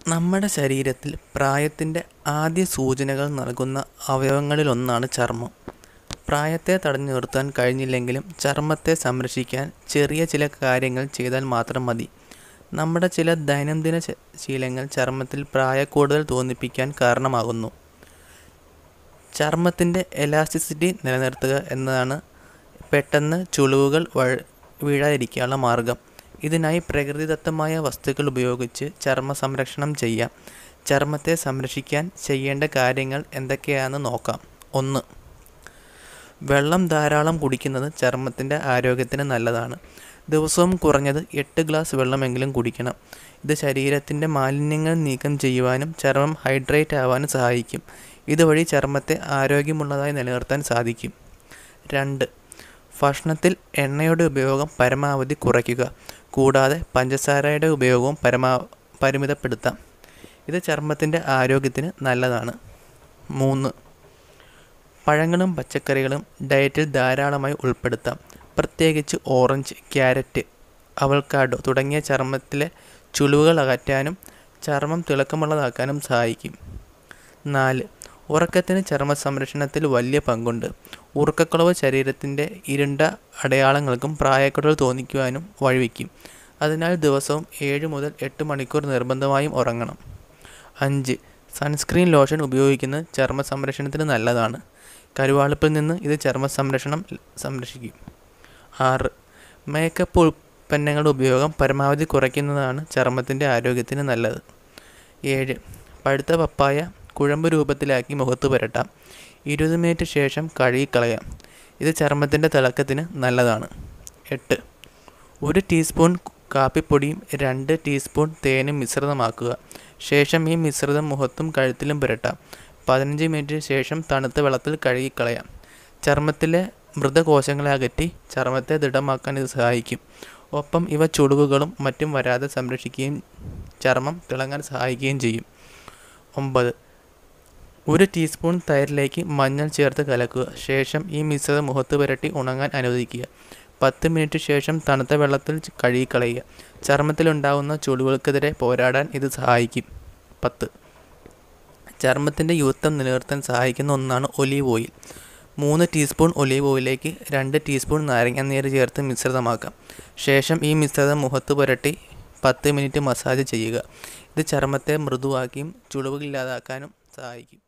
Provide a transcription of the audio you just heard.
നമ്മുടെ ശരീരത്തിൽ പ്രായത്തിൻ്റെ ആദ്യ സൂചനകൾ നൽകുന്ന അവയവങ്ങളിലൊന്നാണ് ചർമ്മം പ്രായത്തെ തടഞ്ഞു നിർത്താൻ കഴിഞ്ഞില്ലെങ്കിലും ചർമ്മത്തെ സംരക്ഷിക്കാൻ ചെറിയ ചില കാര്യങ്ങൾ ചെയ്താൽ മാത്രം മതി നമ്മുടെ ചില ദൈനംദിന ശ- ശീലങ്ങൾ ചർമ്മത്തിൽ പ്രായക്കൂടുതൽ തോന്നിപ്പിക്കാൻ കാരണമാകുന്നു ചർമ്മത്തിൻ്റെ എലാസ്റ്റിസിറ്റി നിലനിർത്തുക എന്നതാണ് പെട്ടെന്ന് ചുളിവുകൾ വഴ വീഴാതിരിക്കാനുള്ള മാർഗം ഇതിനായി പ്രകൃതിദത്തമായ വസ്തുക്കൾ ഉപയോഗിച്ച് ചർമ്മ സംരക്ഷണം ചെയ്യാം ചർമ്മത്തെ സംരക്ഷിക്കാൻ ചെയ്യേണ്ട കാര്യങ്ങൾ എന്തൊക്കെയാണെന്ന് നോക്കാം ഒന്ന് വെള്ളം ധാരാളം കുടിക്കുന്നത് ചർമ്മത്തിൻ്റെ ആരോഗ്യത്തിന് നല്ലതാണ് ദിവസവും കുറഞ്ഞത് എട്ട് ഗ്ലാസ് വെള്ളമെങ്കിലും കുടിക്കണം ഇത് ശരീരത്തിൻ്റെ മാലിന്യങ്ങൾ നീക്കം ചെയ്യുവാനും ചർമ്മം ഹൈഡ്രേറ്റ് ആവാനും സഹായിക്കും ഇതുവഴി ചർമ്മത്തെ ആരോഗ്യമുള്ളതായി നിലനിർത്താൻ സാധിക്കും രണ്ട് ഭക്ഷണത്തിൽ എണ്ണയുടെ ഉപയോഗം പരമാവധി കുറയ്ക്കുക കൂടാതെ പഞ്ചസാരയുടെ ഉപയോഗവും പരമാ പരിമിതപ്പെടുത്താം ഇത് ചർമ്മത്തിൻ്റെ ആരോഗ്യത്തിന് നല്ലതാണ് മൂന്ന് പഴങ്ങളും പച്ചക്കറികളും ഡയറ്റിൽ ധാരാളമായി ഉൾപ്പെടുത്താം പ്രത്യേകിച്ച് ഓറഞ്ച് ക്യാരറ്റ് അവൾക്കാഡോ തുടങ്ങിയ ചർമ്മത്തിലെ ചുളിവുകൾ അകറ്റാനും ചർമ്മം തിളക്കമുള്ളതാക്കാനും സഹായിക്കും നാല് ഉറക്കത്തിന് ചർമ്മ സംരക്ഷണത്തിൽ വലിയ പങ്കുണ്ട് ഉറക്കക്കുറവ് ശരീരത്തിൻ്റെ ഇരുണ്ട അടയാളങ്ങൾക്കും പ്രായക്കുറവ് തോന്നിക്കുവാനും വഴിവെക്കും അതിനാൽ ദിവസവും ഏഴ് മുതൽ എട്ട് മണിക്കൂർ നിർബന്ധമായും ഉറങ്ങണം അഞ്ച് സൺസ്ക്രീൻ ലോഷൻ ഉപയോഗിക്കുന്നത് ചർമ്മ സംരക്ഷണത്തിന് നല്ലതാണ് കരുവാളിപ്പിൽ നിന്ന് ഇത് ചർമ്മ സംരക്ഷണം സംരക്ഷിക്കും ആറ് മേക്കപ്പ് ഉൽപ്പന്നങ്ങളുടെ ഉപയോഗം പരമാവധി കുറയ്ക്കുന്നതാണ് ചർമ്മത്തിൻ്റെ ആരോഗ്യത്തിന് നല്ലത് ഏഴ് പഴുത്ത പപ്പായ കുഴമ്പ് രൂപത്തിലാക്കി മുഖത്ത് പുരട്ടാം ഇരുപത് മിനിറ്റ് ശേഷം കഴുകിക്കളയാം ഇത് ചർമ്മത്തിൻ്റെ തിളക്കത്തിന് നല്ലതാണ് എട്ട് ഒരു ടീസ്പൂൺ കാപ്പിപ്പൊടിയും രണ്ട് ടീസ്പൂൺ തേനും മിശ്രിതമാക്കുക ശേഷം ഈ മിശ്രിതം മുഖത്തും കഴുത്തിലും പുരട്ടാം പതിനഞ്ച് മിനിറ്റിന് ശേഷം തണുത്ത വെള്ളത്തിൽ കഴുകിക്കളയാം ചർമ്മത്തിലെ മൃതകോശങ്ങളെ അകറ്റി ചർമ്മത്തെ ദൃഢമാക്കാൻ ഇത് സഹായിക്കും ഒപ്പം ഇവ ചുളിവുകളും മറ്റും വരാതെ സംരക്ഷിക്കുകയും ചർമ്മം തിളങ്ങാൻ സഹായിക്കുകയും ചെയ്യും ഒമ്പത് ഒരു ടീസ്പൂൺ തൈരിലേക്ക് മഞ്ഞൾ ചേർത്ത് കലക്കുക ശേഷം ഈ മിശ്രിതം മുഖത്ത് പുരട്ടി ഉണങ്ങാൻ അനുവദിക്കുക പത്ത് മിനിറ്റ് ശേഷം തണുത്ത വെള്ളത്തിൽ കഴുകിക്കളയുക ചർമ്മത്തിലുണ്ടാകുന്ന ചുളിവുകൾക്കെതിരെ പോരാടാൻ ഇത് സഹായിക്കും പത്ത് ചർമ്മത്തിൻ്റെ യുവത്വം നിലനിർത്താൻ സഹായിക്കുന്ന ഒന്നാണ് ഒലീവ് ഓയിൽ മൂന്ന് ടീസ്പൂൺ ഒലീവ് ഓയിലേക്ക് രണ്ട് ടീസ്പൂൺ നാരങ്ങാനീര് ചേർത്ത് മിശ്രിതമാക്കാം ശേഷം ഈ മിശ്രിതം മുഖത്ത് പുരട്ടി പത്ത് മിനിറ്റ് മസാജ് ചെയ്യുക ഇത് ചർമ്മത്തെ മൃദുവാക്കിയും ചുളിവുകളില്ലാതാക്കാനും സഹായിക്കും